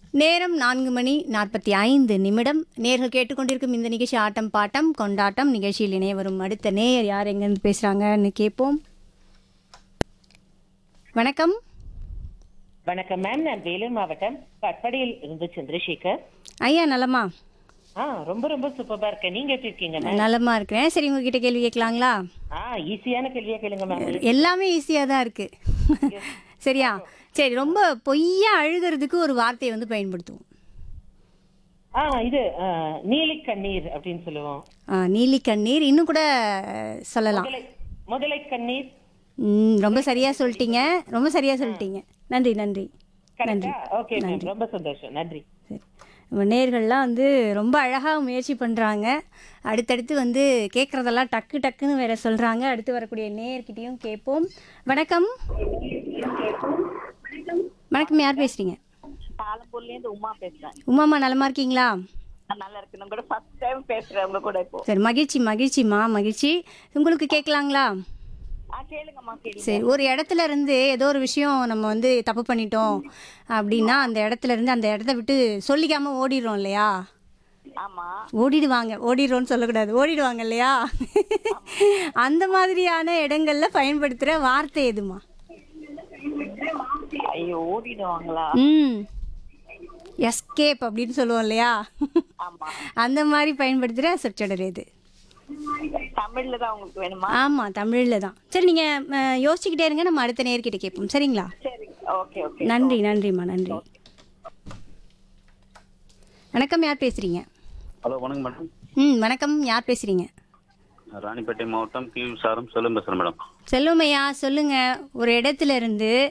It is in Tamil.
நேரம் நான்கு மணி நாற்பத்தி ஐந்து நிமிடம் நேர்கள் கேட்டுக்கொண்டிருக்கும் இந்த நிகழ்ச்சி ஆட்டம் பாட்டம் கொண்டாட்டம் நிகழ்ச்சியில் இணைய வரும் அடுத்த நேயர் யார் எங்கேருந்து பேசுகிறாங்கன்னு கேட்போம் வணக்கம் வணக்கம் மேம் நான் வேலூர் மாவட்டம் கட்படியில் இருந்து சந்திரசேகர் ஐயா நலமா ஆ ரொம்ப ரொம்ப சூப்பரா இருக்கேன் நீங்க எப்படி இருக்கீங்க மேம் நலமா இருக்கிறேன் சரி உங்ககிட்ட கேள்வி கேட்கலாங்களா ஆ ஈஸியான கேள்வியா கேளுங்க மேம் எல்லாமே ஈஸியாக தான் இருக்கு சரியா சரி ரொம்ப பொய்யா அழுகிறதுக்கு ஒரு வார்த்தையை வந்து பயன்படுத்துவோம் ஆ இது ஆ, நீலி கண்ணீர் அப்படின்னு சொல்லுவோம் ஆ, நீலி கண்ணீர் இன்னும் கூட சொல்லலாம் முதலை முதலை கண்ணீர் ம், ரொம்ப சரியா சொல்லிட்டீங்க ரொம்ப சரியா சொல்லிட்டீங்க நன்றி நன்றி நன்றி கரெக்டா ஓகே மேம் ரொம்ப சந்தோஷம் நன்றி சரி நம்ம நேர்கள்லாம் வந்து ரொம்ப அழகாக முயற்சி பண்ணுறாங்க அடுத்தடுத்து வந்து கேட்குறதெல்லாம் டக்கு டக்குன்னு வேற சொல்கிறாங்க அடுத்து வரக்கூடிய நேயர்கிட்டயும் கேட்போம் வணக்கம் வணக்கம் யார் பேசுகிறீங்க பாலம்பூர்ல இருந்து உமா பேசுறேன் உமாம்மா நலமா இருக்கீங்களா நான் நல்லா இருக்கு நான் கூட ஃபர்ஸ்ட் டைம் பேசுறேன் உங்க கூட இப்போ சரி மகிழ்ச்சி மகிழ்ச்சிம்மா மகிழ்ச்சி உங்களுக்கு கேட்கலாங்களா ஆ கேளுங்கம்மா கேளுங்க சரி ஒரு இடத்துல இருந்து ஏதோ ஒரு விஷயம் நம்ம வந்து தப்பு பண்ணிட்டோம் அப்படின்னா அந்த இடத்துல இருந்து அந்த இடத்த விட்டு சொல்லிக்காம ஓடிடுறோம் இல்லையா ஆமா ஓடிடுவாங்க ஓடிடுறோம்னு சொல்லக்கூடாது ஓடிடுவாங்க இல்லையா அந்த மாதிரியான இடங்கள்ல பயன்படுத்துகிற வார்த்தை எதுமா ஐயோ ஓடிடுவாங்களா ம் எஸ்கேப் அப்படின்னு சொல்லுவோம் இல்லையா ஆமா அந்த மாதிரி பயன்படுத்துகிற சொற்றொடர் எது தமிழ்ல தான் உங்களுக்கு வேணுமா ஆமாம் தமிழில் தான் சரி நீங்கள் யோசிச்சுக்கிட்டே இருங்க நம்ம அடுத்த நேர்கிட்ட கேட்போம் சரிங்களா சரி ஓகே ஓகே நன்றி நன்றிம்மா நன்றி வணக்கம் யார் பேசுகிறீங்க ஹலோ வணக்கம் மேடம் ம் வணக்கம் யார் பேசுகிறீங்க ராணிப்பேட்டை மாவட்டம் கி சாரம் செல்லும் பேசுகிறேன் மேடம் செல்வமையா சொல்லுங்க ஒரு இடத்துல இருந்து